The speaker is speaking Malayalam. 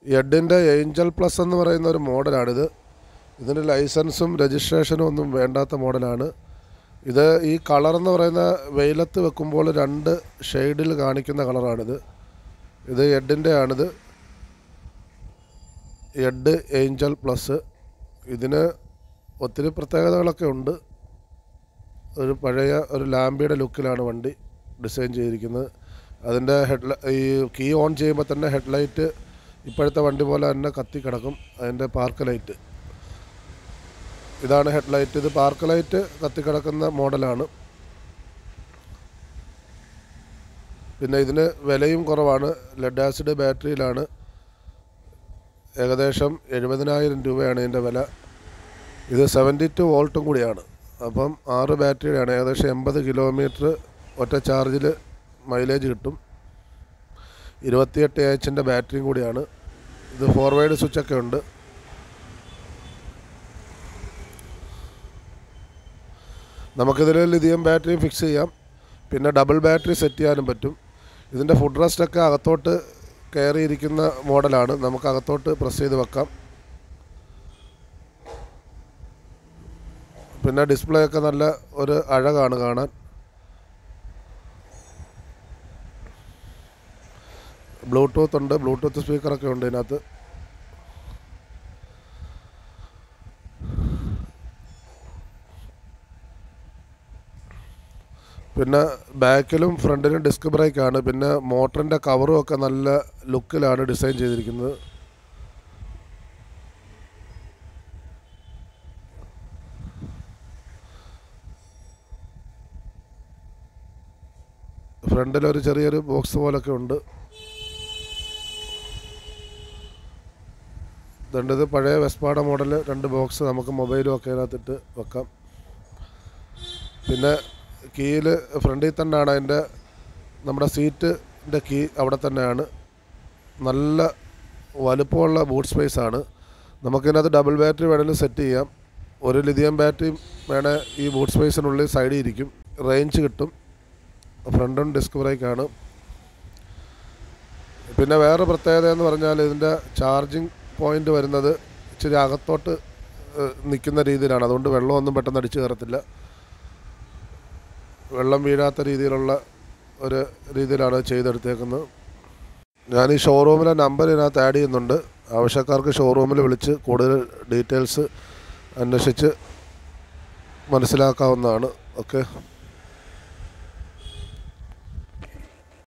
എഡിൻ്റെ ഏഞ്ചൽ പ്ലസ് എന്ന് പറയുന്ന ഒരു മോഡലാണിത് ഇതിന് ലൈസൻസും രജിസ്ട്രേഷനും ഒന്നും വേണ്ടാത്ത മോഡലാണ് ഇത് ഈ കളർ എന്ന് പറയുന്ന വെയിലത്ത് വെക്കുമ്പോൾ രണ്ട് ഷെയ്ഡിൽ കാണിക്കുന്ന കളറാണിത് ഇത് എഡിൻ്റെ ആണിത് എഡ് ഏഞ്ചൽ പ്ലസ് ഇതിന് ഒത്തിരി പ്രത്യേകതകളൊക്കെ ഉണ്ട് ഒരു പഴയ ഒരു ലാംബിയുടെ ലുക്കിലാണ് വണ്ടി ഡിസൈൻ ചെയ്തിരിക്കുന്നത് അതിൻ്റെ ഹെഡ് ഈ കീ ഓൺ ചെയ്യുമ്പോൾ തന്നെ ഹെഡ്ലൈറ്റ് ഇപ്പോഴത്തെ വണ്ടി പോലെ തന്നെ കത്തി കിടക്കും അതിൻ്റെ പാർക്ക് ലൈറ്റ് ഇതാണ് ഹെഡ്ലൈറ്റ് ഇത് പാർക്ക് ലൈറ്റ് കത്തിക്കിടക്കുന്ന മോഡലാണ് പിന്നെ ഇതിന് വിലയും കുറവാണ് ലെഡ് ആസിഡ് ബാറ്ററിയിലാണ് ഏകദേശം എഴുപതിനായിരം രൂപയാണ് ഇതിൻ്റെ വില ഇത് സെവൻറ്റി ടു വോൾട്ടും കൂടിയാണ് അപ്പം ആറ് ബാറ്ററിയുടെയാണ് ഏകദേശം എൺപത് കിലോമീറ്റർ ഒറ്റ ചാർജിൽ മൈലേജ് കിട്ടും ഇരുപത്തിയെട്ട് എച്ചിൻ്റെ ബാറ്ററിയും കൂടിയാണ് ഇത് ഫോർവേഡ് സ്വിച്ചൊക്കെ ഉണ്ട് നമുക്കിതിൽ ലിഥിയം ബാറ്ററി ഫിക്സ് ചെയ്യാം പിന്നെ ഡബിൾ ബാറ്ററി സെറ്റ് ചെയ്യാനും പറ്റും ഇതിൻ്റെ ഫുഡ് റെസ്റ്റൊക്കെ അകത്തോട്ട് കയറിയിരിക്കുന്ന മോഡലാണ് നമുക്ക് അകത്തോട്ട് പ്രസ് ചെയ്ത് വെക്കാം പിന്നെ ഡിസ്പ്ലേ ഒക്കെ നല്ല ഒരു അഴകാണ് കാണാൻ ബ്ലൂടൂത്ത് ഉണ്ട് ബ്ലൂടൂത്ത് സ്പീക്കറൊക്കെ ഉണ്ട് ഇതിനകത്ത് പിന്നെ ബാക്കിലും ഫ്രണ്ടിലും ഡിസ്ക് ബ്രേക്കാണ് പിന്നെ മോട്ടറിൻ്റെ കവറും ഒക്കെ നല്ല ലുക്കിലാണ് ഡിസൈൻ ചെയ്തിരിക്കുന്നത് ഫ്രണ്ടിലൊരു ചെറിയൊരു ബോക്സ് പോലൊക്കെ ഉണ്ട് ഇതുണ്ട് ഇത് പഴയ വെസ്പാട മോഡൽ രണ്ട് ബോക്സ് നമുക്ക് മൊബൈലും ഒക്കെ അതിനകത്തിട്ട് വെക്കാം പിന്നെ കീയിൽ ഫ്രണ്ടിൽ തന്നെയാണ് അതിൻ്റെ നമ്മുടെ സീറ്റിൻ്റെ കീ അവിടെ തന്നെയാണ് നല്ല വലുപ്പമുള്ള ബൂട്ട് സ്പേസ് ആണ് നമുക്കിതിനകത്ത് ഡബിൾ ബാറ്ററി വേണമെങ്കിലും സെറ്റ് ചെയ്യാം ഒരു ലിഥിയം ബാറ്ററിയും വേണേൽ ഈ ബൂട്ട് സ്പേസിനുള്ളിൽ സൈഡിൽ ഇരിക്കും റേഞ്ച് കിട്ടും ഫ്രണ്ടും ഡിസ്ക് ബ്രേക്കാണ് പിന്നെ വേറെ പ്രത്യേകത എന്ന് പറഞ്ഞാൽ ഇതിൻ്റെ ചാർജിങ് പോയിൻ്റ് വരുന്നത് ഇച്ചിരി അകത്തോട്ട് നിൽക്കുന്ന രീതിയിലാണ് അതുകൊണ്ട് വെള്ളമൊന്നും പെട്ടെന്ന് അടിച്ചു കയറത്തില്ല വെള്ളം വീഴാത്ത രീതിയിലുള്ള ഒരു രീതിയിലാണ് ചെയ്തെടുത്തേക്കുന്നത് ഞാൻ ഈ ഷോറൂമിലെ നമ്പർ ഇതിനകത്ത് ആഡ് ചെയ്യുന്നുണ്ട് ആവശ്യക്കാർക്ക് ഷോറൂമിൽ വിളിച്ച് കൂടുതൽ ഡീറ്റെയിൽസ് അന്വേഷിച്ച് മനസ്സിലാക്കാവുന്നതാണ് ഓക്കെ